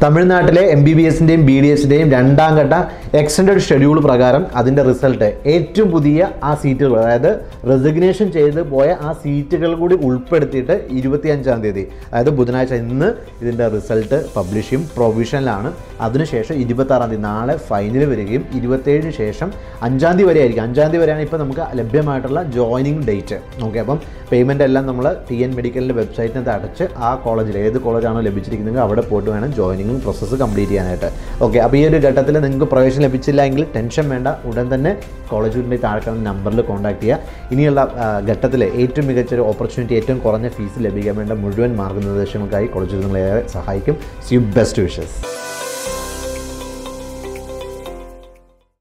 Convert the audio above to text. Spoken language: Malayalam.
തമിഴ്നാട്ടിലെ എം ബി ബി എസിൻ്റെയും ബി ഡി എസിൻ്റെയും രണ്ടാം ഘട്ട എക്സ്റ്റൻഡ് ഷെഡ്യൂൾ പ്രകാരം അതിൻ്റെ റിസൾട്ട് ഏറ്റവും പുതിയ ആ സീറ്റുകൾ അതായത് റെസിഗ്നേഷൻ ചെയ്ത് പോയ ആ സീറ്റുകൾ കൂടി ഉൾപ്പെടുത്തിയിട്ട് ഇരുപത്തിയഞ്ചാം തീയതി അതായത് ബുധനാഴ്ച ഇന്ന് ഇതിൻ്റെ റിസൾട്ട് പബ്ലിഷ് ചെയ്യും പ്രൊവിഷനിലാണ് അതിനുശേഷം ഇരുപത്താറാം തീയതി നാളെ ഫൈനൽ വരികയും ഇരുപത്തേഴിന് ശേഷം അഞ്ചാം തീയതി വരെ ആയിരിക്കും അഞ്ചാം തീയതി വരെയാണ് ഇപ്പോൾ നമുക്ക് ലഭ്യമായിട്ടുള്ള ജോയിനിങ് ഡേറ്റ് ഓക്കെ അപ്പം പേയ്മെൻ്റ് എല്ലാം നമ്മൾ ടി എൻ മെഡിക്കലിൻ്റെ വെബ്സൈറ്റിനകത്ത് അടച്ച് ആ കോളേജിൽ ഏത് കോളേജാണോ ലഭിച്ചിരിക്കുന്നത് അവിടെ പോയിട്ട് വേണം ജോയിനിങ് പ്രോസസ്സ് കംപ്ലീറ്റ് ചെയ്യാനായിട്ട് ഓക്കെ അപ്പോൾ ഈ ഒരു ഘട്ടത്തിൽ നിങ്ങൾക്ക് പ്രവേശനം ലഭിച്ചില്ല എങ്കിൽ ടെൻഷൻ വേണ്ട ഉടൻ തന്നെ കോളേജിൻ്റെ താഴെ കാണുന്ന നമ്പറിൽ കോൺടാക്ട് ചെയ്യുക ഇനിയുള്ള ആ, ഘട്ടത്തിൽ ഏറ്റവും മികച്ച ഒരു ഓപ്പർച്യൂണിറ്റി ഏറ്റവും കുറഞ്ഞ ഫീസ് ലഭിക്കാൻ വേണ്ട മുഴുവൻ മാർഗ്ഗനിർദ്ദേശങ്ങൾക്കായി കോളേജിൽ നിങ്ങളെ ഏറെ സഹായിക്കും സി ബെസ്റ്റ് വിഷസ്